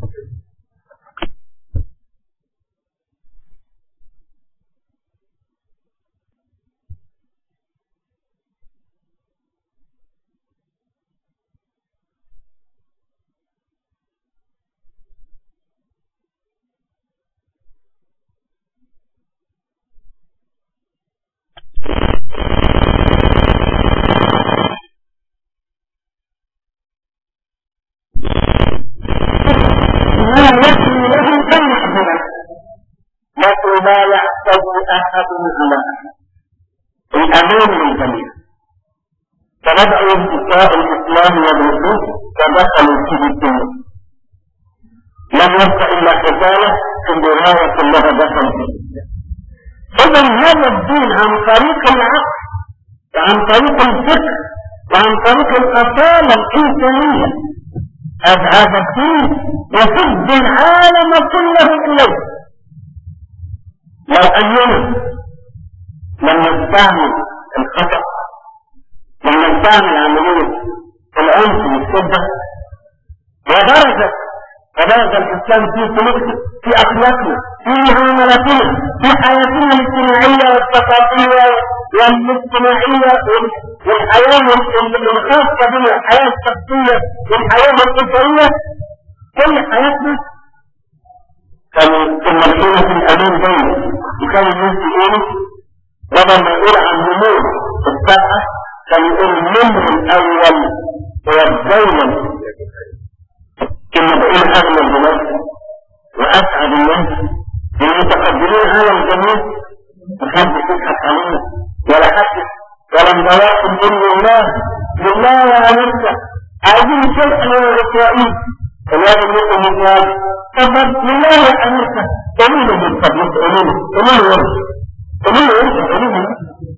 لا يحتوي أحد على أحد الأمان للجميع فندعو انتقاء الإسلام والرسول فدخلوا فيه الدين لم يبق إلا قتالة في الرواية كلها دخل فيه إذا هذا الدين عن طريق العقل وعن طريق الفكر وعن طريق الأصالة الإنسانية هذا الدين يسد العالم كله إليه لو أننا لم نستعمل الخطأ لم نستعمل عملية العنف والشدة ودرجة ودرجة الإسلام في سلوكنا في أخلاقنا في معاملاتنا في حياتنا الاجتماعية والثقافية والاجتماعية والحياة الخاصة بنا الحياة الشخصية والحياة الأسرية كل حياتنا كان في مرحلة الأمان دايما وكان الناس يقولوا بدل ما يقول عن نمور السبعة كان يقول النمر الأول هو الدولة كما بقول أغلى البلاد وأسعد الناس المتقدمين على الجميع محدش يضحك علينا ولا حد ولا مدواكم إلا الله لله يا أمريكا عايزين شرح إسرائيل فلازم يكون مثال طب لله يا أمريكا قولوا له بالفضل قولوا له قولوا له قولوا له قولوا له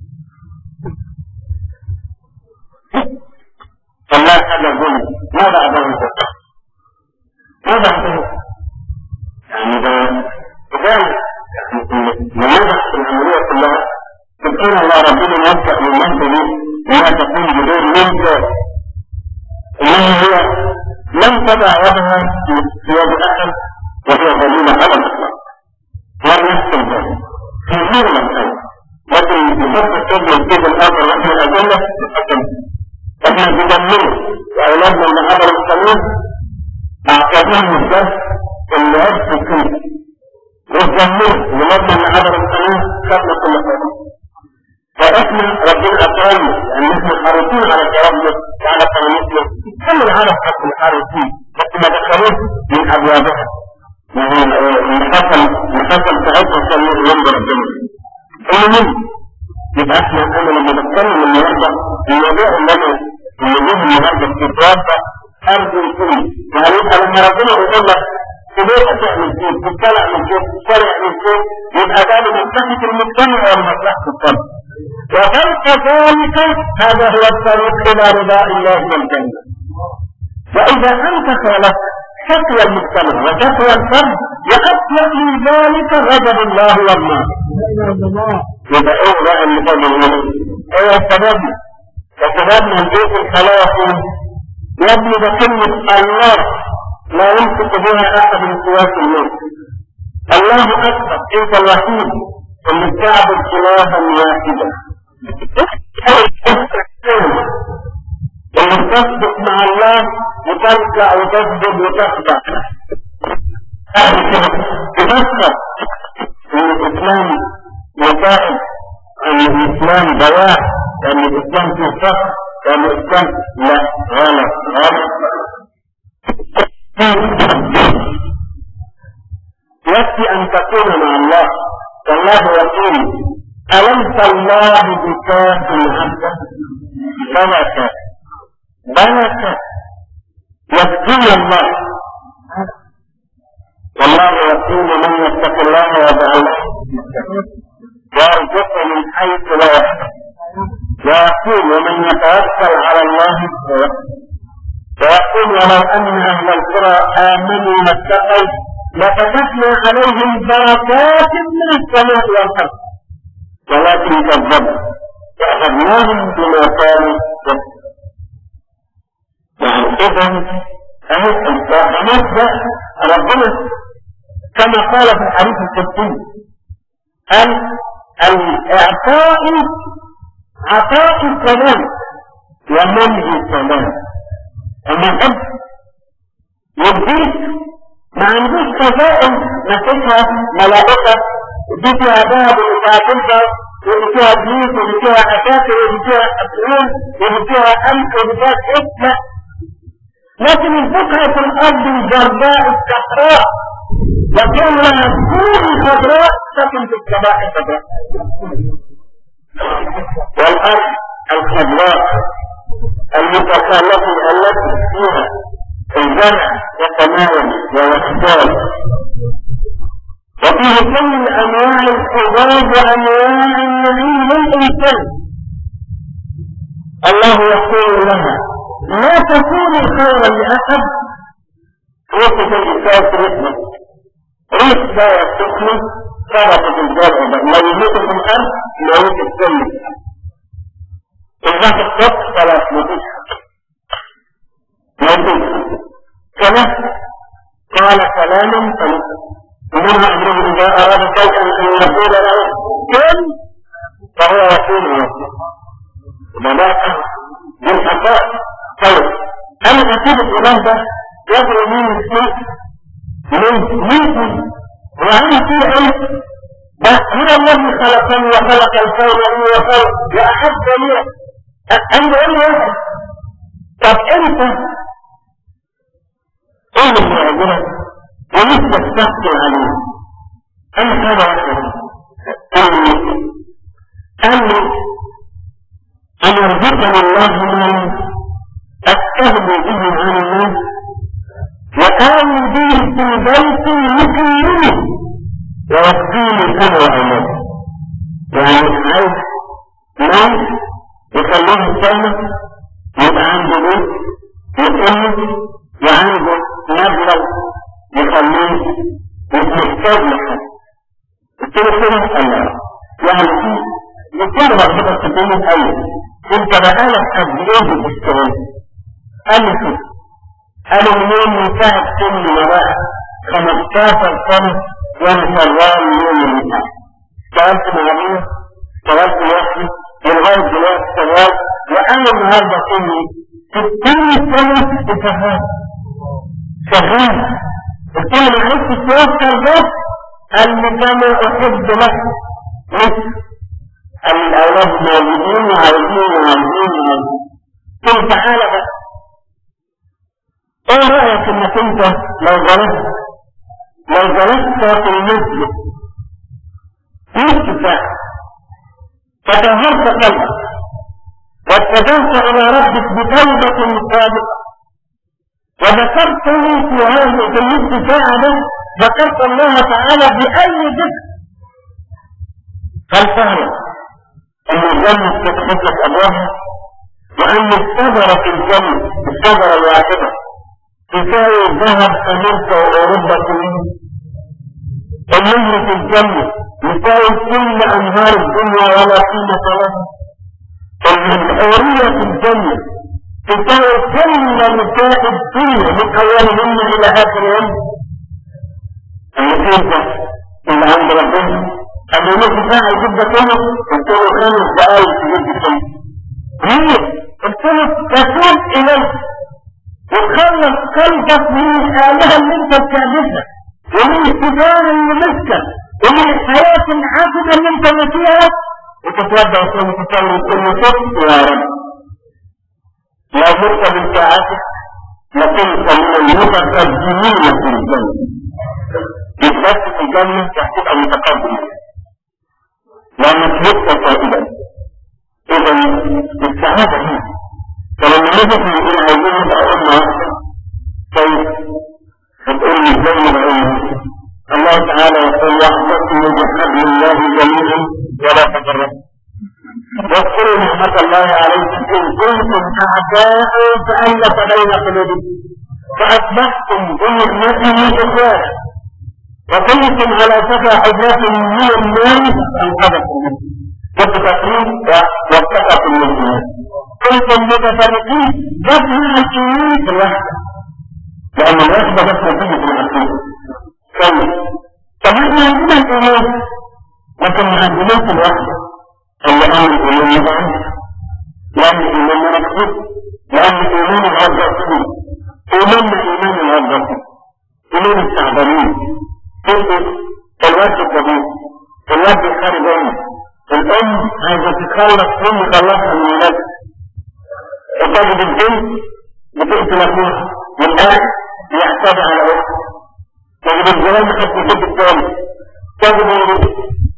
والله هذا الظلم ما بعده ما بعده يعني ده لذلك نموذج العملية كلها سبحان الله ربنا يوفق للمهدي ولا تكون بدون منك إنه هي لم تضع يدها في يد أحد وهي دليل على الإطلاق لا يحسن ذلك في غير مسألة لكن بفضل ابن الكيد الآخر نحن الأدلة تتحكم احنا بنمره وأولادنا اللي عبروا القانون أعطيناهم الدرس اللي عرفوا فيه والجمهور ولادنا اللي عبروا القانون خدنا كل قانون فاحنا ربنا اكرمنا لان احنا حريصين على كرامنا وعلى كرامتنا كل العالم حق الحريصين بس ما دخلوش من ابوابها اللي حصل اللي حصل ساعتها كان ينظر الجميع المهم يبقى احنا انا لما بتكلم النهارده الموضوع اللي انا اللي جه النهارده في الدراسه ارجو يكون يعني انت لما ربنا يقول لك تبقى تعمل كيف تطلع من كيف تشرع من كيف يبقى ده لمصلحه المجتمع ولمصلحه الفرد وفوق ذلك هذا هو الطريق الى رضاء الله والجنه واذا انت خالفت شكوى المجتمع وشكوى الفرد وأطلق من ذلك غضب الله والنار يبقى ايه بقى اللي كان بيقوله ايه السبب السبب من بيت الخلاص يا ابني ده كلمة الله لا يمسك بها احد من سواك الناس الله اكبر انت الوحيد اللي بتعبد الها واحدا اللي تصدق مع الله وترجع وتسجد وتخضع تفكر ان الاسلام وسائل ان الاسلام ضياع ان الاسلام فيه فقر ان الاسلام لا غلط غلط يكفي أن تكون مع الله والله يقول أليس الله بكاف عبده بلك بلك يكفي الله والله يقول من يتق الله ويجعل ويرزقه من حيث لا يحتسب ويقول ومن يتوكل على الله ويقول ولو ان اهل القرى امنوا واتقوا لفتحنا عليهم بركات من السماء والارض ولكن كذبوا فاخذناهم بما كانوا يعني اذا اهي الامتحانات ربنا كما قال في الحديث القدسي أن الإعطاء عطاء الكلام ومنع الكلام أما الأب يديك ما عندوش خزائن ماسكها ملائكة دي فيها ذهب وفيها فضة واللي فيها بيوت واللي فيها عساكر واللي فيها أسنان واللي فيها أمك واللي فيها كيف لا لكن البقعة في الأرض الجرداء الصحراء وكان لها كل خضراء تكن في السماء الخضراء والأرض الخضراء المتخلفة التي فيها الزرع يتناول ويختار وفيه كل أنواع الخضار وأنواع النعيم للإنسان الله يقول لها لا تكوني خيرا لأحد وقت الإنسان في رسمه ريح لا يستخلص ثبت الجرع لو يموت في الأرض يموت السلم إذا الصف فلا يموتش يموت كما قال كلاما فلسا ومنها أنه إذا أراد شيئا أن يقول له كن فهو يكون وملاك بالحقاء طيب أنا أكيد الإله ده يدعو من السوء من ممكن وأنا في أي بس هو الذي خلقني وخلق الكون وخلق وأحب لي أنا أقول له طب أنت إيه اللي يعجبك ولسه تحكي عليه أنا هذا قال لي قال لي أن يرزقني الله من أستهدي به عن الناس وآمن به في بيت مكرمه ويكفيني أنا وأمامه يعني عايز ناس يخليه السنة يبقى عنده بيت يقوم وعنده مبلغ يخليه مش محتاج لحد قلت له كده قال لا يعني في يكون ربنا تكون الأول انت بقالك قد ايه بتشتغل قال لي كده قالوا منين من ساعة كل وراء 15 سنة وانا شغال يوم النهار اشتغلت مع مين؟ اشتغلت لوحدي ولغاية دلوقتي شغال وانا النهارده كله 60 سنة شغال شغال قلت له معلش توكل بس قال لي كما احب لك مصر قال لي الاولاد موجودين وعايزين وعايزين وعايزين قلت تعالى بقى ايه رأيك انك انت لو جلست لو جلست في المسجد نصف ساعة فتهرت قلبك واتجهت الى ربك بتوبة صادقة وذكرته في هذه في النصف ساعة ده ذكرت الله تعالى بأي ذكر هل فهم ان الجنة تفتح لك ابوابها وان الشجرة في الجنة الشجرة الواحدة تساوي الذهب امريكا واوروبا كلها النهر في الجنة يساوي كل انهار الدنيا ولا قيمة لها الحورية في الجنة تساوي كل نساء الدنيا من اولهن الى اخرهن المكان ده اللي عند ربنا اما نص ساعة يجيب ده كله قلت له خمس دقايق تجيب ده كله ليه؟ قلت له تتوب اليه وتخلص قلبك من الآلهة اللي انت بتعبدها ومن التجارة اللي مسكة ومن الحياة العاجبة اللي انت فيها وتتوضع وتقوم تصلي وتقول له تب يا رب لا مت من ساعتك لكنت من المتقدمين في الجنة مش بس في الجنة وهتبقى متقدم لأنك لسه فائدة إذا السعادة هنا فلما نجد نقول عايزين نبقى أمة واحدة طيب هتقول لي ازاي نبقى أمة الله تعالى يقول واعتصموا بحبل الله جميعا ولا تفرقوا واذكروا نعمة الله عليكم إن كنتم أعداء فألف بين قلوبكم فأصبحتم بنعمته إخوانا وكنتم على شفا حجرة من النار أنقذكم منه وتفكرون واتقوا المسلمين كنتم متفرقين بس مع الإيمان في الوحدة لأن الوحدة بس نتيجة العقيدة طيب طب احنا عندنا الإيمان لكن ما عندناش الوحدة اللي أمر الإيمان ضعيف لأن الإيمان مكتوب لأن الإيمان الغربة إيماننا إيمان الغربة إيمان التعبانين الواد الجديد الواد الخارجاني الأم عايزة تتخلص من مخلصها من ولادها وتجد البنت بتقتل أخوها والآن يعتدي على أخته تجد الجيران بتحب البيت الثاني تجد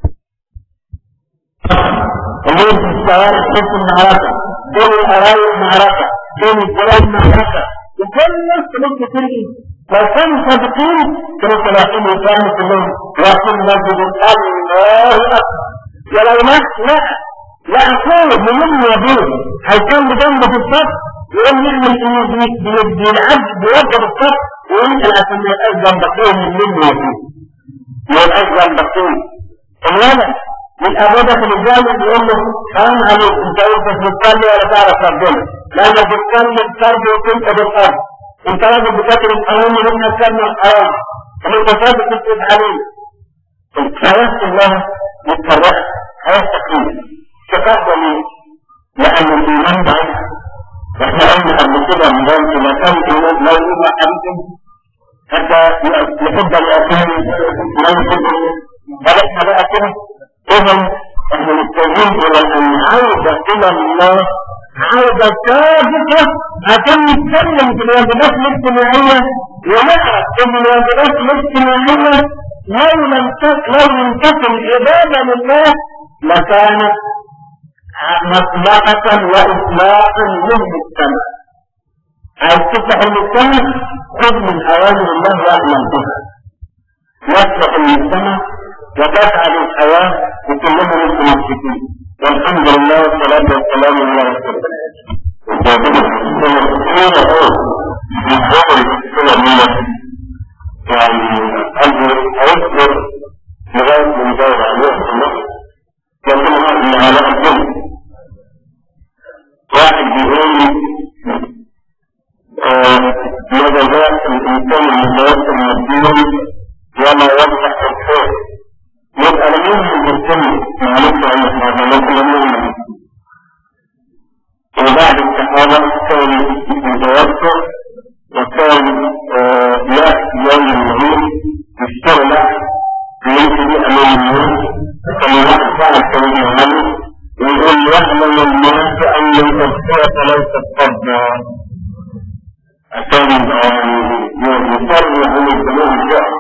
الليل في الشوارع تحس المعركة بين القرايب معركة بين الجيران معركة وكل الناس تبص ترقي لو كانوا صادقين كانوا ثلاثين وكانوا كلهم لكن مسجد الله اكبر ولو ما لا لا اقول مهم يبيه هيكون بجنبه في الصف يقوم يعمل انه بيلعب بيوجب الصف وينقل عشان ما يبقاش جنبكين من منه يبيه ما يبقاش جنبكين الولد من ابوه في الجامع بيقول له حرام عليك انت قلت بتصلي ولا تعرف ربنا لانك بتصلي الفرد وكنت بالارض انت راجل بتاكل الحرام وهم كانوا الحرام وانت صادق تكتب عليه حياة الله متفرقة حياة تقليد تقدم لأن الإيمان ضعيف واحنا قلنا قبل كده من ذلك ما كان الإيمان لو إيمان أنتم حتى يحب الأكل لا يحب بلغنا بقى كده إذا احنا محتاجين إلى أن نعود إلى الله عودة ثابتة عشان نتكلم في الواجبات الاجتماعية ونعرف ان الواجبات الاجتماعية لو لم لو لم تكن عبادة لله لكانت مصلحة وإصلاحا للمجتمع عايز تصلح المجتمع خذ من أوامر الله واعمل بها يصلح المجتمع وتسعد الحياة وكلنا متمسكين والحمد لله والصلاة والسلام على رسول الله يعني أذكر لغاية من جاوب عليه لكن هذا على الجنة واحد بيقول ماذا ذاك الإنسان المتوسل من الدين وما يفتح الخير يبقى لم يهم بالسنة معلش عن هذا لكن لم يهم وبعد الصحابة كان متوسل وكان يأتي يوم النهور يشتغل ويمشي به أمام الناس كما يحفظ الكريم العلي ويقول يعلم الناس أن التزكية ليست فضلا عشان يصرح عن الجماعة الجاهل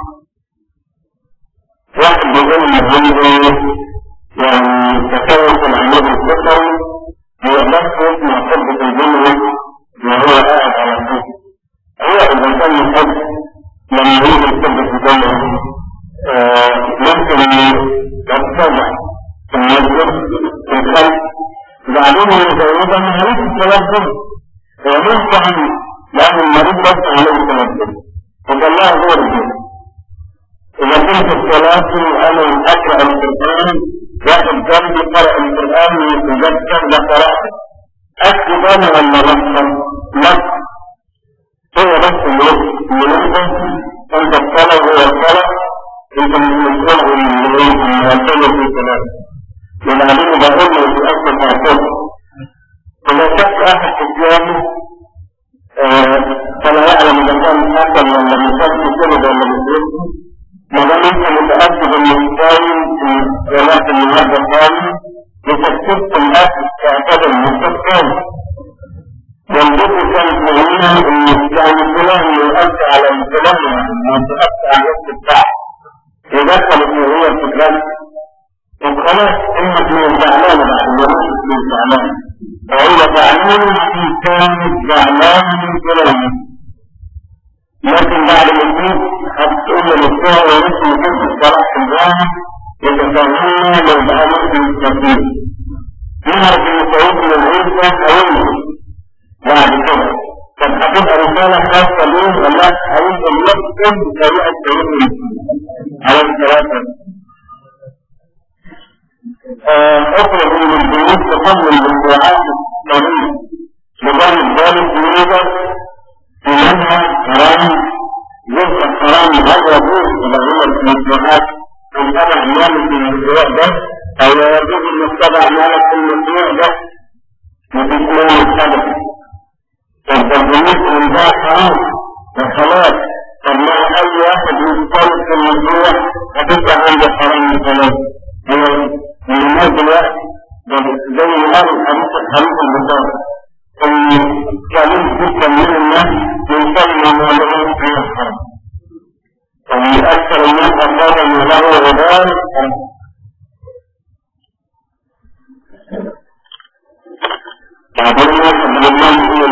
واحد بيقول ان عنده يعني تكون العمود الفطري هو بس يسمع حبة الجملة وهو قاعد على الحب هو اذا كان يحب لما يجي حبة الجملة ممكن يتبع في المسجد في الخلف بعدين يزودها من عليك التوجه ويرفع لأن المريض ليس عليه التوجه فقال الله هو الجنة إذا كنت الصلاة أنا أقرأ القرآن واحد جنبي قرأ القرآن ويتذكر لقراءته أكتب أنا ولا بطل؟ لا هو بس الوقت أنت الصلاة هو الصلاة أنت من الصلاة من الصلاة في الصلاة وبعدين بقول له في أصل تعتقد فلا شك أحد إسلامي فلا يعلم إذا كان حسن ولا مسجد كده ولا مسجد ما دام انت متأكد ان الصايم في صلاة النهارده صايم وتكتبت الاكل تعتبر مستقبل والبيت كانت مهمة ان يعني فلان يؤثر على الفلان ما تؤثر على الوقت بتاعه يدخل زعلان وهو زعلان إن كان زعلان من كلامه لكن بعد الوجود هتقول للمستوى ونفسه يكون الصلاح في الجامع يتفاهمنا لو بقى ممكن التفكير يعرف ان سعيد من العزة أوله بعد كده طب هتبقى رسالة خاصة ليه ولا هيفضل يكتب بطريقة سعيد من على الثلاثة اخرج من البيوت تقبل بالدعاء الطويل لذلك ذلك يوجد في منها حرام جزء حرام هذا يجوز إذا هو المسلمات أن تبع مالك من الجوع ده أو يجوز أن تبع مالك من الجوع ده وتكون السبب فالبرنامج من ده حرام وخلاص طب ما أي واحد يستلق في الموضوع هتبقى عنده حرام وخلاص من الناس دلوقتي زي ما قال الحديث الحديث البخاري ان كلام جدا من الناس يسمى ما له في الحرم ومن اكثر الناس اصابا له غبار بعدين